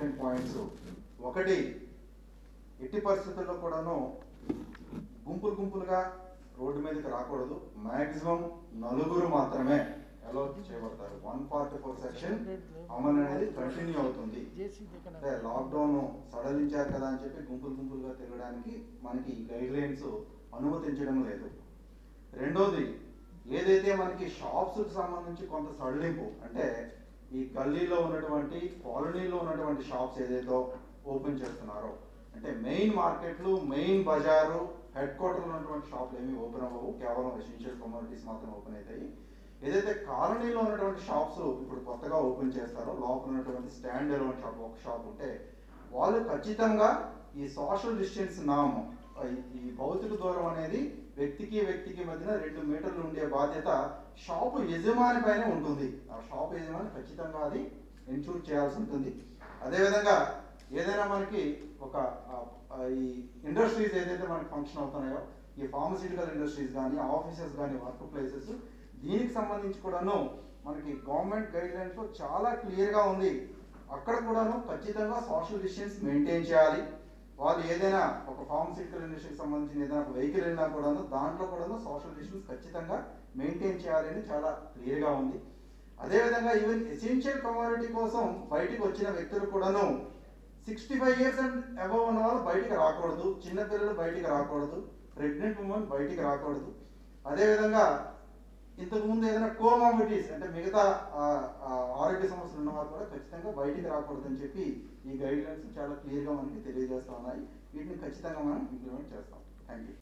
important points ఒకటి ఎట్టి పరిస్థితుల్లో కూడాను గుంపులు గుంపులుగా రోడ్డు మీదకి రాకూడదు మాక్సిమం నలుగురు మాత్రమే అలో చేయబడతారు వన్ ఫార్టీ ఫోర్ సెక్షన్ అమలు అనేది కంటిన్యూ అవుతుంది అంటే లాక్డౌన్ సడలించారు కదా అని చెప్పి గుంపులు గుంపులుగా తిరగడానికి మనకి గైడ్ లైన్స్ అనుమతించడం లేదు రెండోది ఏదైతే మనకి షాప్స్ కి సంబంధించి కొంత సడలింపు అంటే ఈ గల్లీలో ఉన్నటువంటి కాలనీలో ఉన్నటువంటి షాప్స్ ఏదైతే ఓపెన్ చేస్తున్నారో అంటే మెయిన్ మార్కెట్లు మెయిన్ బజారు హెడ్ క్వార్టర్ ఉన్నటువంటి షాపులు ఏమి ఓపెన్ అవ్వవు కేవలం ఎసెన్షియల్ కమోడిటీస్ మాత్రం ఓపెన్ అవుతాయి ఏదైతే కాలనీలో ఉన్నటువంటి షాప్స్ ఇప్పుడు కొత్తగా ఓపెన్ చేస్తారో లోపల ఉన్నటువంటి స్టాండ్ అలోన్ షాప్ ఒక షాప్ ఉంటే వాళ్ళు ఖచ్చితంగా ఈ సోషల్ డిస్టెన్స్ నామ్ ఈ భౌతిక దూరం అనేది వ్యక్తికి వ్యక్తికి మధ్యన రెండు మీటర్లు ఉండే బాధ్యత షాపు యజమాని పైన ఉంటుంది ఆ షాపు యజమాని ఖచ్చితంగా అది ఇన్షూర్ చేయాల్సి ఉంటుంది అదేవిధంగా ఏదైనా మనకి ఒక ఆ, ఆ, ఈ ఇండస్ట్రీస్ ఏదైతే మనకి ఫంక్షన్ అవుతున్నాయో ఈ ఫార్మసిటికల్ ఇండస్ట్రీస్ కానీ ఆఫీసెస్ కానీ వర్క్ ప్లేసెస్ దీనికి సంబంధించి కూడాను మనకి గవర్నమెంట్ గైడ్ లైన్స్ లో చాలా క్లియర్ గా ఉంది అక్కడ కూడాను ఖచ్చితంగా సోషల్ డిస్టెన్స్ మెయింటైన్ చేయాలి వాళ్ళు ఏదైనా ఒక ఫార్మసిటికల్ ఇండస్ట్రీకి సంబంధించిన ఏదైనా ఒక వెహికల్ వెళ్ళినా కూడాను దాంట్లో కూడాను సోషల్ డిస్టెన్స్ ఖచ్చితంగా మెయింటైన్ చేయాలి అని చాలా క్లియర్ గా ఉంది అదేవిధంగా ఈవెన్ ఎసెన్షియల్ కమ్యూనిటీ కోసం బయటికి వచ్చిన వ్యక్తులు కూడాను sixty five years and above ఉన్న వాళ్ళు బయటికి రాకూడదు చిన్న పిల్లలు బయటికి రాకూడదు ప్రెగ్నెంట్ ఉమెన్ బయటికి రాకూడదు అదేవిధంగా ఇంతకు ముందు ఏదైనా కోమాబిటీస్ అంటే మిగతా ఆ, ఆ, ఆరోగ్య సమస్యలు ఉన్న వారు కూడా ఖచ్చితంగా బయటికి రాకూడదు అని చెప్పి ఈ గైడ్ లైన్స్ చాలా క్లియర్గా మనకి తెలియజేస్తా ఉన్నాయి వీటిని ఖచ్చితంగా మనం ఇంప్లిమెంట్ చేస్తాం థ్యాంక్ యూ